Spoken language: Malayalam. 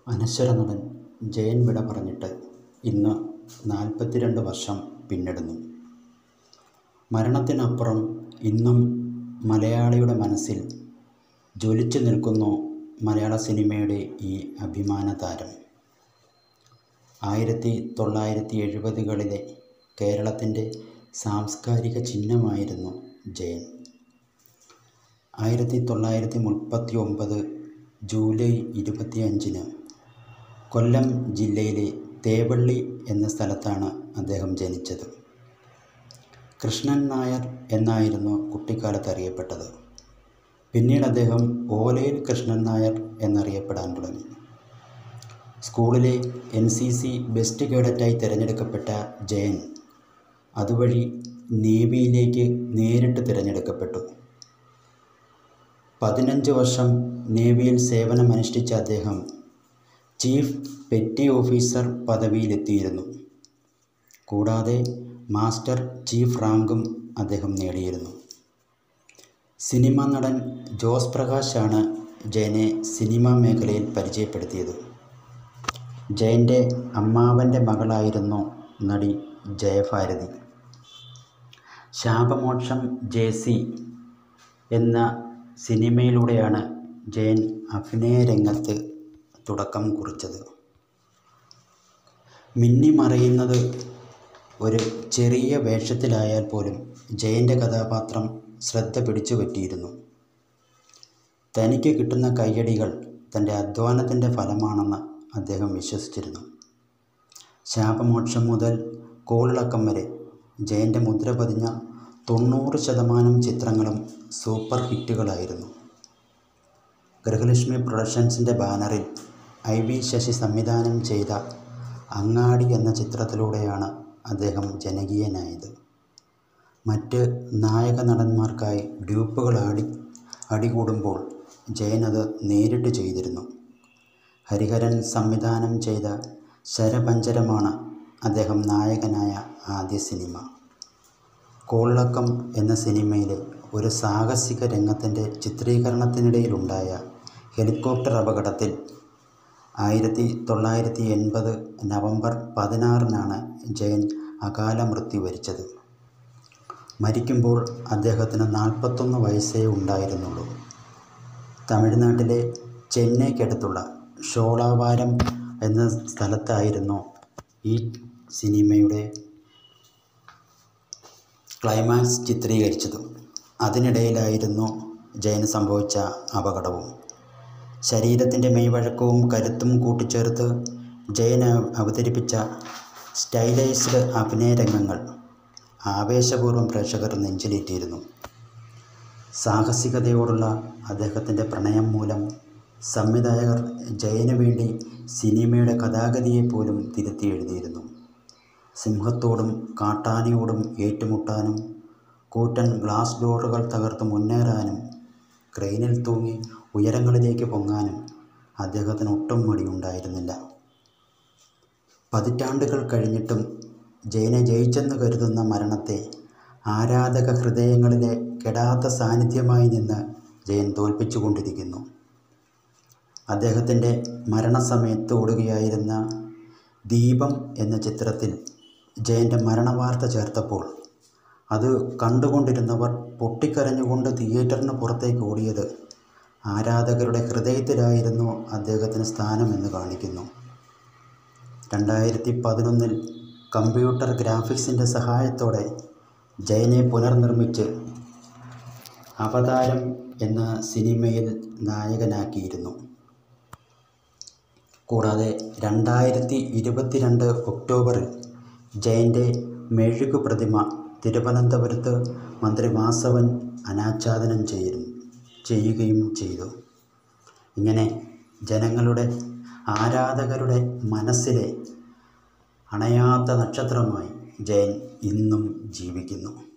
അനശ്വര നടൻ ജയൻ വിട പറഞ്ഞിട്ട് ഇന്ന് നാൽപ്പത്തിരണ്ട് വർഷം പിന്നിടുന്നു മരണത്തിനപ്പുറം ഇന്നും മലയാളിയുടെ മനസ്സിൽ ജ്വലിച്ചു നിൽക്കുന്നു മലയാള സിനിമയുടെ ഈ അഭിമാന താരം ആയിരത്തി തൊള്ളായിരത്തി എഴുപതുകളിലെ കേരളത്തിൻ്റെ സാംസ്കാരിക ചിഹ്നമായിരുന്നു ജയൻ ആയിരത്തി തൊള്ളായിരത്തി മുപ്പത്തി ഒമ്പത് ജൂലൈ ഇരുപത്തിയഞ്ചിന് കൊല്ലം ജില്ലയിലെ തേവള്ളി എന്ന സ്ഥലത്താണ് അദ്ദേഹം ജനിച്ചത് കൃഷ്ണൻ നായർ എന്നായിരുന്നു കുട്ടിക്കാലത്ത് അറിയപ്പെട്ടത് പിന്നീട് അദ്ദേഹം ഓലയിൽ കൃഷ്ണൻ നായർ എന്നറിയപ്പെടാൻ തുടങ്ങി സ്കൂളിലെ എൻ സി സി ബെസ്റ്റ് കേഡറ്റായി തിരഞ്ഞെടുക്കപ്പെട്ട ജയൻ അതുവഴി നേവിയിലേക്ക് നേരിട്ട് തിരഞ്ഞെടുക്കപ്പെട്ടു പതിനഞ്ച് വർഷം നേവിയിൽ സേവനമനുഷ്ഠിച്ച അദ്ദേഹം ചീഫ് പെറ്റി ഓഫീസർ പദവിയിലെത്തിയിരുന്നു കൂടാതെ മാസ്റ്റർ ചീഫ് റാങ്കും അദ്ദേഹം നേടിയിരുന്നു സിനിമാ നടൻ ജോസ് പ്രകാശാണ് ജയനെ സിനിമാ മേഖലയിൽ പരിചയപ്പെടുത്തിയത് ജയൻ്റെ അമ്മാവൻ്റെ മകളായിരുന്നു നടി ജയഭാരതി ശാപമോക്ഷം ജെ സി എന്ന സിനിമയിലൂടെയാണ് ജയൻ അഭിനയ രംഗത്ത് തുടക്കം കുറിച്ചത് മിന്നിമറയുന്നത് ഒരു ചെറിയ വേഷത്തിലായാൽ പോലും ജയൻ്റെ കഥാപാത്രം ശ്രദ്ധ പിടിച്ചു പറ്റിയിരുന്നു തനിക്ക് കിട്ടുന്ന കയ്യടികൾ തൻ്റെ അധ്വാനത്തിൻ്റെ ഫലമാണെന്ന് അദ്ദേഹം വിശ്വസിച്ചിരുന്നു ശാപമോക്ഷം മുതൽ കോളിളക്കം വരെ ജയൻ്റെ മുദ്ര പതിഞ്ഞ തൊണ്ണൂറ് ശതമാനം ചിത്രങ്ങളും സൂപ്പർ ഹിറ്റുകളായിരുന്നു ഗൃഹലക്ഷ്മി പ്രൊഡക്ഷൻസിൻ്റെ ബാനറിൽ ഐ വി ശശി സംവിധാനം ചെയ്ത അങ്ങാടി എന്ന ചിത്രത്തിലൂടെയാണ് അദ്ദേഹം ജനകീയനായത് മറ്റ് നായക നടന്മാർക്കായി ഡ്യൂപ്പുകൾ ആടി അടികൂടുമ്പോൾ ജയൻ അത് നേരിട്ട് ചെയ്തിരുന്നു ഹരിഹരൻ സംവിധാനം ചെയ്ത ശരപഞ്ചരമാണ് അദ്ദേഹം നായകനായ ആദ്യ സിനിമ കോളിളക്കം എന്ന സിനിമയിലെ ഒരു സാഹസിക രംഗത്തിൻ്റെ ചിത്രീകരണത്തിനിടയിലുണ്ടായ ഹെലികോപ്റ്റർ അപകടത്തിൽ ആയിരത്തി തൊള്ളായിരത്തി എൺപത് നവംബർ പതിനാറിനാണ് ജയൻ അകാല മൃത്യു വരിച്ചത് മരിക്കുമ്പോൾ അദ്ദേഹത്തിന് നാൽപ്പത്തൊന്ന് വയസ്സേ ഉണ്ടായിരുന്നുള്ളൂ തമിഴ്നാട്ടിലെ ചെന്നൈക്കടുത്തുള്ള ഷോളാവാരം എന്ന സ്ഥലത്തായിരുന്നു ഈ സിനിമയുടെ ക്ലൈമാക്സ് ചിത്രീകരിച്ചത് അതിനിടയിലായിരുന്നു ജയന് സംഭവിച്ച അപകടവും ശരീരത്തിൻ്റെ മെയ്വഴക്കവും കരുത്തും കൂട്ടിച്ചേർത്ത് ജയൻ അവതരിപ്പിച്ച സ്റ്റൈലൈസ്ഡ് അഭിനയ രംഗങ്ങൾ ആവേശപൂർവ്വം പ്രേക്ഷകർ നെഞ്ചിലേറ്റിയിരുന്നു സാഹസികതയോടുള്ള അദ്ദേഹത്തിൻ്റെ പ്രണയം മൂലം സംവിധായകർ ജയന് വേണ്ടി സിനിമയുടെ കഥാഗതിയെ പോലും തിരുത്തി എഴുതിയിരുന്നു സിംഹത്തോടും കാട്ടാനയോടും ഏറ്റുമുട്ടാനും കൂറ്റൻ ഗ്ലാസ് ഡോറുകൾ തകർത്ത് മുന്നേറാനും ക്രെയിനിൽ തൂങ്ങി ഉയരങ്ങളിലേക്ക് പൊങ്ങാനും അദ്ദേഹത്തിന് ഒട്ടും മടിയുണ്ടായിരുന്നില്ല പതിറ്റാണ്ടുകൾ കഴിഞ്ഞിട്ടും ജയനെ ജയിച്ചെന്ന് കരുതുന്ന മരണത്തെ ആരാധക ഹൃദയങ്ങളിലെ കെടാത്ത സാന്നിധ്യമായി നിന്ന് ജയൻ തോൽപ്പിച്ചുകൊണ്ടിരിക്കുന്നു അദ്ദേഹത്തിൻ്റെ മരണസമയത്ത് ഓടുകയായിരുന്ന ദീപം എന്ന ചിത്രത്തിൽ ജയൻ്റെ മരണവാർത്ത ചേർത്തപ്പോൾ അത് കണ്ടുകൊണ്ടിരുന്നവർ പൊട്ടിക്കരഞ്ഞുകൊണ്ട് തിയേറ്ററിന് പുറത്തേക്ക് ഓടിയത് ആരാധകരുടെ ഹൃദയത്തിലായിരുന്നു അദ്ദേഹത്തിന് സ്ഥാനമെന്ന് കാണിക്കുന്നു രണ്ടായിരത്തി പതിനൊന്നിൽ കമ്പ്യൂട്ടർ ഗ്രാഫിക്സിൻ്റെ സഹായത്തോടെ ജയനെ പുനർനിർമ്മിച്ച് അവതാരം എന്ന സിനിമയിൽ നായകനാക്കിയിരുന്നു കൂടാതെ രണ്ടായിരത്തി ഇരുപത്തിരണ്ട് ഒക്ടോബറിൽ ജയൻ്റെ മെഴുകു പ്രതിമ തിരുവനന്തപുരത്ത് മന്ത്രി വാസവൻ അനാച്ഛാദനം ചെയ്യുന്നു ചെയ്യുകയും ചെയ്തു ഇങ്ങനെ ജനങ്ങളുടെ ആരാധകരുടെ മനസ്സിലെ അണയാത്ത നക്ഷത്രമായി ജയൻ ഇന്നും ജീവിക്കുന്നു